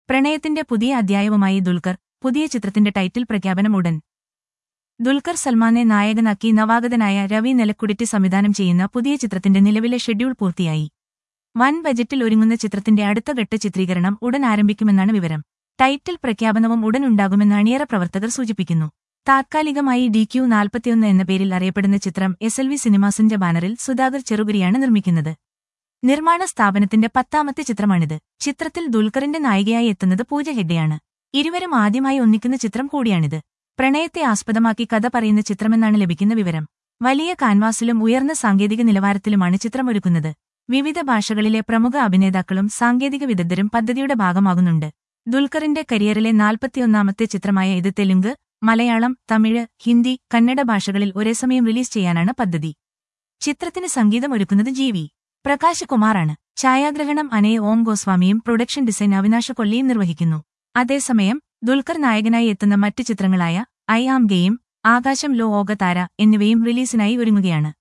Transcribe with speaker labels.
Speaker 1: പ്രണയത്തിന്റെ പുതിയ അധ്യായവുമായി ദുൽഖർ പുതിയ ചിത്രത്തിന്റെ ടൈറ്റിൽ പ്രഖ്യാപനം ഉടൻ ദുൽഖർ സൽമാനെ നായകനാക്കി നവാഗതനായ രവി നെലക്കുടിറ്റ് സംവിധാനം ചെയ്യുന്ന പുതിയ ചിത്രത്തിന്റെ നിലവിലെ ഷെഡ്യൂൾ പൂർത്തിയായി വൻ ബജറ്റിൽ ഒരുങ്ങുന്ന ചിത്രത്തിന്റെ അടുത്ത ഘട്ട ചിത്രീകരണം ഉടൻ ആരംഭിക്കുമെന്നാണ് വിവരം ടൈറ്റിൽ പ്രഖ്യാപനവും ഉടൻ ഉണ്ടാകുമെന്ന് അണിയറ പ്രവർത്തകർ സൂചിപ്പിക്കുന്നു താത്കാലികമായി ഡി ക്യു നാൽപ്പത്തിയൊന്ന് എന്ന പേരിൽ അറിയപ്പെടുന്ന ചിത്രം എസ് എൽ വി സിനിമാസിന്റെ ബാനറിൽ സുധാകർ ചെറുകുരിയാണ് നിർമ്മിക്കുന്നത് നിർമ്മാണ സ്ഥാപനത്തിന്റെ പത്താമത്തെ ചിത്രമാണിത് ചിത്രത്തിൽ ദുൽഖറിന്റെ നായികയായി എത്തുന്നത് പൂജ ഹെഗ്ഡെയാണ് ഇരുവരും ആദ്യമായി ഒന്നിക്കുന്ന ചിത്രം കൂടിയാണിത് പ്രണയത്തെ ആസ്പദമാക്കി കഥ പറയുന്ന ചിത്രമെന്നാണ് ലഭിക്കുന്ന വിവരം വലിയ കാൻവാസിലും ഉയർന്ന സാങ്കേതിക നിലവാരത്തിലുമാണ് ചിത്രമൊരുക്കുന്നത് വിവിധ ഭാഷകളിലെ പ്രമുഖ അഭിനേതാക്കളും സാങ്കേതിക വിദഗ്ധരും പദ്ധതിയുടെ ഭാഗമാകുന്നുണ്ട് ദുൽഖറിന്റെ കരിയറിലെ നാൽപ്പത്തിയൊന്നാമത്തെ ചിത്രമായ ഇത് തെലുങ്ക് മലയാളം തമിഴ് ഹിന്ദി കന്നഡ ഭാഷകളിൽ ഒരേ സമയം റിലീസ് ചെയ്യാനാണ് പദ്ധതി ചിത്രത്തിന് സംഗീതം ഒരുക്കുന്നത് ജി വി പ്രകാശ് കുമാറാണ് ഛായാഗ്രഹണം അനയ ഓം ഗോസ്വാമിയും പ്രൊഡക്ഷൻ ഡിസൈൻ അവിനാശ കൊല്ലിയും നിർവഹിക്കുന്നു അതേസമയം ദുൽഖർ നായകനായി എത്തുന്ന മറ്റ് ചിത്രങ്ങളായ I am game Aakasam Lo Oka Thara എന്നിവയും റിലീസിനായി ഒരുങ്ങുകയാണ്